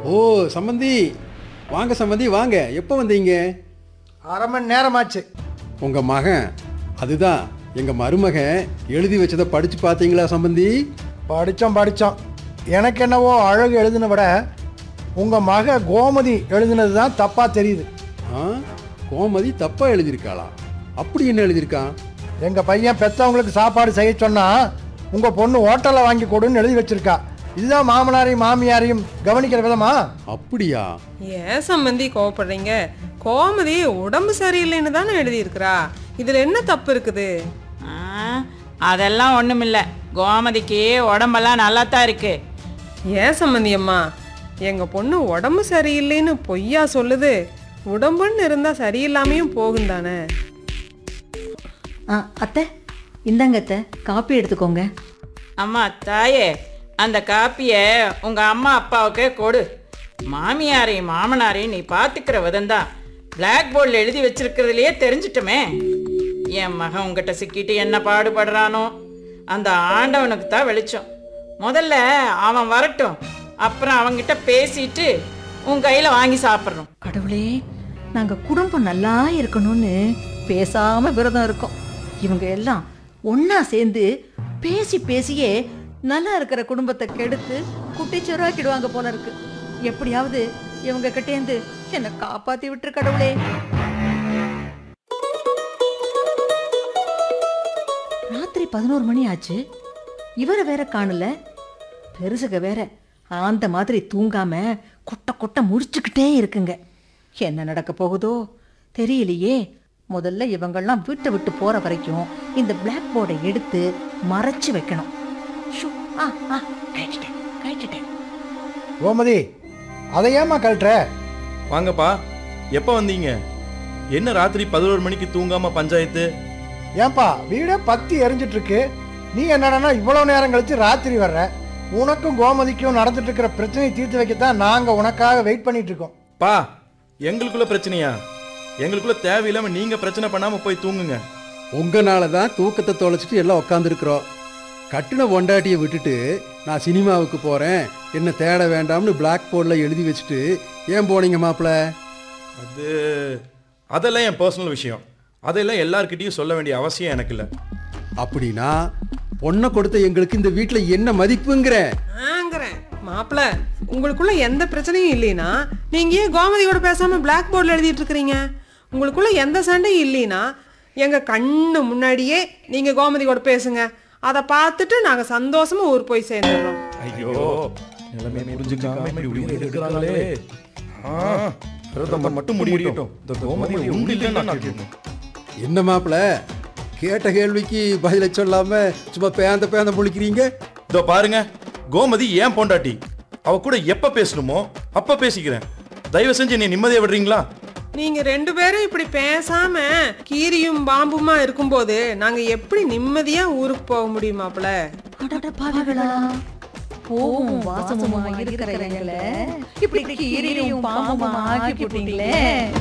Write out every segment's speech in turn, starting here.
ஓ சம்மந்தி வாங்க சம்மந்தி வாங்க எப்போ வந்தீங்க அரை மணி நேரமாச்சு உங்க மகன் அதுதான் எங்க மருமகன் எழுதி வச்சதை படிச்சு பார்த்தீங்களா சம்பந்தி படித்தோம் படித்தோம் எனக்கு என்னவோ அழகு எழுதின விட உங்கள் மக கோமதி எழுதினது தான் தப்பாக தெரியுது ஆ கோமதி தப்பா எழுதியிருக்காளா அப்படி என்ன எழுதியிருக்கான் எங்கள் பையன் பெற்றவங்களுக்கு சாப்பாடு செய்ய சொன்னால் உங்கள் பொண்ணு ஹோட்டலில் வாங்கி கொடுன்னு எழுதி வச்சிருக்கா இதுதான் மாமனாரையும் மாமியாரையும் கவனிக்கிற விதமா அப்படியா ஏன் சம்பந்தி கோவப்படுறீங்க கோமதி உடம்பு சரியில்லைன்னு தானே எழுதியிருக்கிறா இதுல என்ன தப்பு இருக்குது ஆ, அதெல்லாம் ஒண்ணுமில்ல கோமதிக்கு உடம்பெல்லாம் நல்லா தான் இருக்கு ஏன் சம்பந்தி அம்மா எங்க பொண்ணு உடம்பு சரியில்லைன்னு பொய்யா சொல்லுது உடம்புன்னு இருந்தா சரியில்லாமையும் போகும் தானே ஆ அத்தை இந்தாங்க அத்தை காப்பி எடுத்துக்கோங்க அம்மா தாயே அந்த காப்பியை உங்க அம்மா அப்பாவுக்கு கொடு மாமியாரையும் மாமனாரையும் நீ பார்த்துக்கிற விதம்தான் பிளாக் போர்டில் எழுதி வச்சிருக்கிறதுலையே தெரிஞ்சிட்டமே என் மகன் உங்ககிட்ட சிக்கிட்டு என்ன பாடுபடுறானோ அந்த ஆண்டவனுக்கு தான் வெளிச்சம் முதல்ல அவன் வரட்டும் அப்புறம் அவன்கிட்ட பேசிட்டு உன் கையில் வாங்கி சாப்பிட்றோம் கடவுளே நாங்க குடும்பம் நல்லா இருக்கணும்னு பேசாம விரதம் இருக்கோம் இவங்க எல்லாம் ஒண்ணா சேர்ந்து பேசி பேசியே நல்லா இருக்கிற குடும்பத்தை கெடுத்து குட்டிச்சோறாக்கிடுவாங்க போல இருக்கு எப்படியாவது இவங்க கிட்டேந்து என்னை காப்பாத்தி விட்டுரு கடவுளே ராத்திரி பதினோரு மணி ஆச்சு இவரை வேற காணல பெருசுக வேற அந்த மாதிரி தூங்காம கொட்ட கொட்ட முடிச்சுக்கிட்டே இருக்குங்க என்ன நடக்க போகுதோ தெரியலையே முதல்ல இவங்கெல்லாம் வீட்டை விட்டு போற வரைக்கும் இந்த பிளாக் போர்டை எடுத்து மறைச்சு வைக்கணும் ஷூ, ஆ, ஆ, கழட்டிட்டேன், கழட்டிட்டேன். கோமதி அதை ஏம்மா கழட்டுற வாங்கப்பா எப்போ வந்தீங்க என்ன ராத்திரி பதினோரு மணிக்கு தூங்காம பஞ்சாயத்து ஏன்பா வீடே பத்தி எரிஞ்சிட்டு இருக்கு நீ என்னடான்னா இவ்வளோ நேரம் கழிச்சு ராத்திரி வர்ற உனக்கும் கோமதிக்கும் நடந்துட்டு இருக்கிற பிரச்சனையை தீர்த்து வைக்கத்தான் நாங்கள் உனக்காக வெயிட் பண்ணிட்டு இருக்கோம் பா எங்களுக்குள்ள பிரச்சனையா எங்களுக்குள்ள தேவையில்லாம நீங்க பிரச்சனை பண்ணாம போய் தூங்குங்க உங்களால தான் தூக்கத்தை தொலைச்சிட்டு எல்லாம் உட்காந்துருக்குறோம் கட்டின பொண்டாட்டியை விட்டுட்டு நான் சினிமாவுக்கு போறேன் என்ன தேட வேண்டாம்னு பிளாக் போர்டில் எழுதி வச்சுட்டு ஏன் போனீங்க மாப்பிள்ள அது அதெல்லாம் என் பர்சனல் விஷயம் அதெல்லாம் எல்லார்கிட்டயும் சொல்ல வேண்டிய அவசியம் எனக்கு இல்லை அப்படின்னா பொண்ணை கொடுத்த எங்களுக்கு இந்த வீட்டில் என்ன மதிப்புங்கிறேன் ஆங்கிறேன் மாப்பிள உங்களுக்குள்ள எந்த பிரச்சனையும் இல்லைனா நீங்க ஏன் கோமதியோட பேசாம பிளாக் போர்டில் எழுதிட்டு இருக்கிறீங்க உங்களுக்குள்ள எந்த சண்டையும் இல்லைனா எங்க கண்ணு முன்னாடியே நீங்க கோமதி கூட பேசுங்க அதை பார்த்துட்டு நாங்க சந்தோஷமா ஊர் போய் சேர்ந்துடுறோம் ஐயோ நிலைமை புரிஞ்சுக்காம இப்படி உயிரை எடுக்கிறாங்களே ஆ, விரதம் மட்டும் முடியட்டும் இந்த கோமதி உண்டு இல்லைன்னு நான் கேட்கணும். என்ன மாப்பிள்ள கேட்ட கேள்விக்கு பதிலை சொல்லாம சும்மா பேந்த பேந்த முழிக்கிறீங்க இதோ பாருங்க கோமதி ஏன் பொண்டாட்டி அவ கூட எப்ப பேசணுமோ அப்ப பேசிக்கிறேன் தயவு செஞ்சு என்னை நிம்மதியா விடுறீங்களா நீங்க ரெண்டு பேரும் இப்படி பேசாம கீரியும் பாம்புமா இருக்கும்போது நாங்க எப்படி நிம்மதியா ஊருக்கு போக முடியும் மாப்பிள அடட பாவிகளா போகும் வாசமுமா இருக்கிற எங்களை இப்படி கீரியும் பாம்புமா ஆக்கி போட்டீங்களே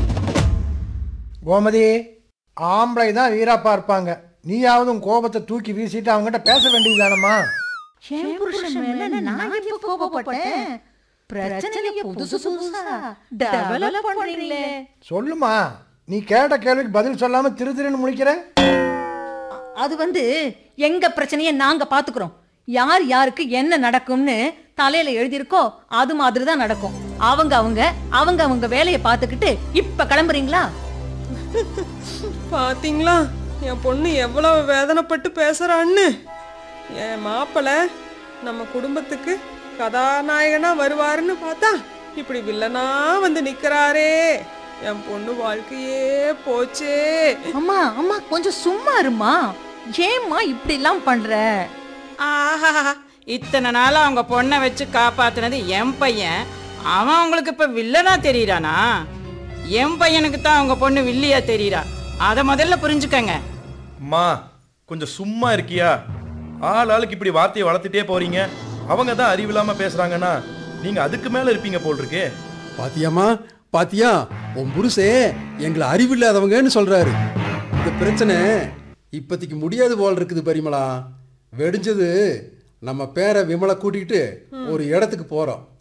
கோமதி ஆம்பளை தான் வீராப்பா இருப்பாங்க நீயாவது உன் கோபத்தை தூக்கி வீசிட்டு அவங்ககிட்ட பேச வேண்டியதுதானம்மா என் புருஷன் மேல நான் எப்ப கோபப்பட்டேன் பிரச்சனைய புதுசு புதுசா டெவலப் பண்றீங்களே சொல்லுமா நீ கேட்ட கேள்விக்கு பதில் சொல்லாம திரு திருன்னு முழிக்கிற அது வந்து எங்க பிரச்சனைய நாங்க பாத்துக்கிறோம் யார் யாருக்கு என்ன நடக்கும்னு தலையில எழுதியிருக்கோ அது மாதிரி தான் நடக்கும் அவங்க அவங்க அவங்க அவங்க வேலையை பார்த்துக்கிட்டு இப்ப கிளம்புறீங்களா பாத்தீங்களா என் பொண்ணு எவ்வளவு வேதனைப்பட்டு பேசுறான்னு என் மாப்பிள நம்ம குடும்பத்துக்கு கதாநாயகனா வருவாருன்னு பார்த்தா இப்படி வில்லனா வந்து நிக்கிறாரே என் பொண்ணு வாழ்க்கையே போச்சே அம்மா அம்மா கொஞ்சம் சும்மா இருமா ஏம்மா இப்படி எல்லாம் பண்ற ஆஹா இத்தனை நாளா அவங்க பொண்ணை வச்சு காப்பாத்துனது என் பையன் அவன் உங்களுக்கு இப்ப வில்லனா தெரியறானா என் பையனுக்கு தான் அவங்க பொண்ணு வில்லியா தெரியறா அதை முதல்ல புரிஞ்சுக்கங்க அம்மா கொஞ்சம் சும்மா இருக்கியா ஆள் ஆளுக்கு இப்படி வார்த்தையை வளர்த்துட்டே போறீங்க அவங்க தான் அறிவில்லாம பேசுறாங்கன்னா நீங்க அதுக்கு மேல இருப்பீங்க போல் இருக்கே பாத்தியாம்மா பாத்தியா உன் புருஷே எங்களை அறிவில்லாதவங்கன்னு சொல்றாரு இந்த பிரச்சனை இப்போதைக்கு முடியாது போல் இருக்குது பரிமளா வெடிஞ்சது நம்ம பேரை விமலை கூட்டிகிட்டு ஒரு இடத்துக்கு போறோம்